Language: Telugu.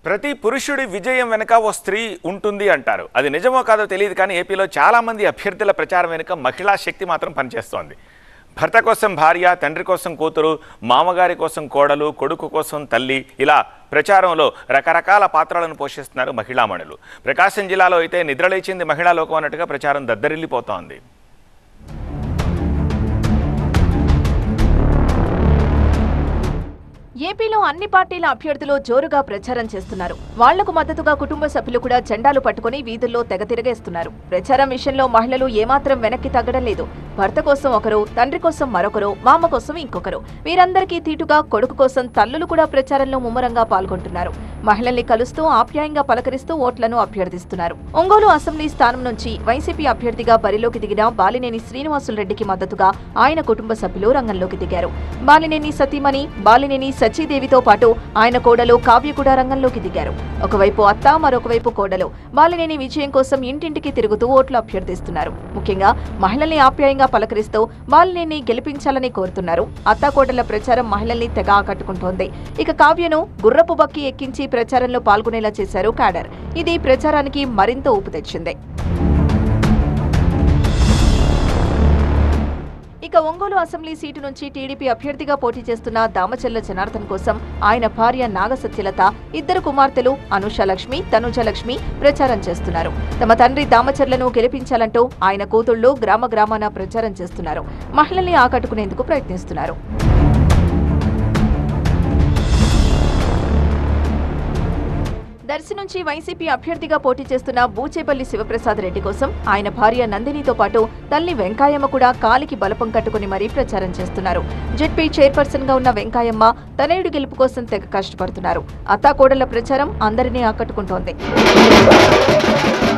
ప్రతి పురుషుడి విజయం వెనుక ఓ స్త్రీ ఉంటుంది అంటారు అది నిజమో కాదో తెలియదు కానీ ఏపీలో చాలా మంది అభ్యర్థుల ప్రచారం వెనుక మహిళా శక్తి మాత్రం పనిచేస్తోంది భర్త కోసం భార్య తండ్రి కోసం కూతురు మామగారి కోసం కోడలు కొడుకు కోసం తల్లి ఇలా ప్రచారంలో రకరకాల పాత్రలను పోషిస్తున్నారు మహిళామణులు ప్రకాశం జిల్లాలో అయితే నిద్రలేచింది మహిళా లోకం అన్నట్టుగా ప్రచారం దద్దరిల్లిపోతోంది ఏపీలో అన్ని పార్టీల అభ్యర్థులు జోరుగా ప్రచారం చేస్తున్నారు వాళ్లకు మద్దతుగా కుటుంబ సభ్యులు కూడా జెండాలు పట్టుకుని వీధుల్లో తెగ తిరగేస్తున్నారు ప్రచారం విషయంలో మహిళలు ఏమాత్రం వెనక్కి తగ్గడం లేదు భర్త కోసం ఒకరు తండ్రి కోసం మరొకరు మామ కోసం ఇంకొకరు వీరందరికీ తీటుగా కొడుకు కోసం తల్లులు కూడా ప్రచారంలో ముమ్మరంగా పాల్గొంటున్నారు మహిళల్ని కలుస్తూ ఆప్యాయంగా పలకరిస్తూ ఓట్లను అభ్యర్థిస్తున్నారు ఒంగోలు అసెంబ్లీ స్థానం నుంచి వైసీపీ అభ్యర్థిగా బరిలోకి దిగిన బాలినేని శ్రీనివాసులరెడ్డికి మద్దతుగా ఆయన కుటుంబ సభ్యులు రంగంలోకి దిగారు బాలినేని సతీమణి బాలినేని సచీదేవితో పాటు ఆయన కోడలు కావ్య కూడా రంగంలోకి దిగారు ఒకవైపు అత్త మరొకవైపు కోడలు బాలినేని విజయం కోసం ఇంటింటికి తిరుగుతూ ఓట్లు అభ్యర్థిస్తున్నారు ముఖ్యంగా మహిళల్ని ఆప్యాయంగా పలకరిస్తూ బాలినేని గెలిపించాలని కోరుతున్నారు అత్త కోడల ప్రచారం మహిళల్ని తెగ ఆకట్టుకుంటోంది ఇక కావ్యను గుర్రపు బక్కి ఎక్కించి ప్రచారంలో పాల్గొనేలా చేశారు కాడర్ ఇది ప్రచారానికి మరింత ఊపు తెచ్చింది ఇక ఒంగోలు అసెంబ్లీ సీటు నుంచి టీడీపీ అభ్యర్థిగా పోటీ చేస్తున్న దామచెల్ల జనార్దన్ కోసం ఆయన భార్య నాగసత్యలత ఇద్దరు కుమార్తెలు అనుష లక్ష్మి తనుజ లక్ష్మి ప్రచారం చేస్తున్నారు తమ తండ్రి దామచర్లను గెలిపించాలంటూ ఆయన కూతుళ్లు గ్రామ గ్రామాన ప్రచారం చేస్తున్నారు మహిళల్ని ఆకట్టుకునేందుకు ప్రయత్నిస్తున్నారు దర్శి నుంచి వైసీపీ అభ్యర్థిగా పోటీ చేస్తున్న బూచేపల్లి శివప్రసాద్ రెడ్డి కోసం ఆయన భార్య నందినితో పాటు తల్లి వెంకాయమ్మ కూడా కాలికి బలపం కట్టుకుని మరీ ప్రచారం చేస్తున్నారు జెడ్పీ చైర్పర్సన్ గా ఉన్న వెంకాయమ్మ తనయుడు గెలుపు కోసం తెగ కష్టపడుతున్నారు అత్తాకోడళ్ల ప్రచారం అందరినీ ఆకట్టుకుంటోంది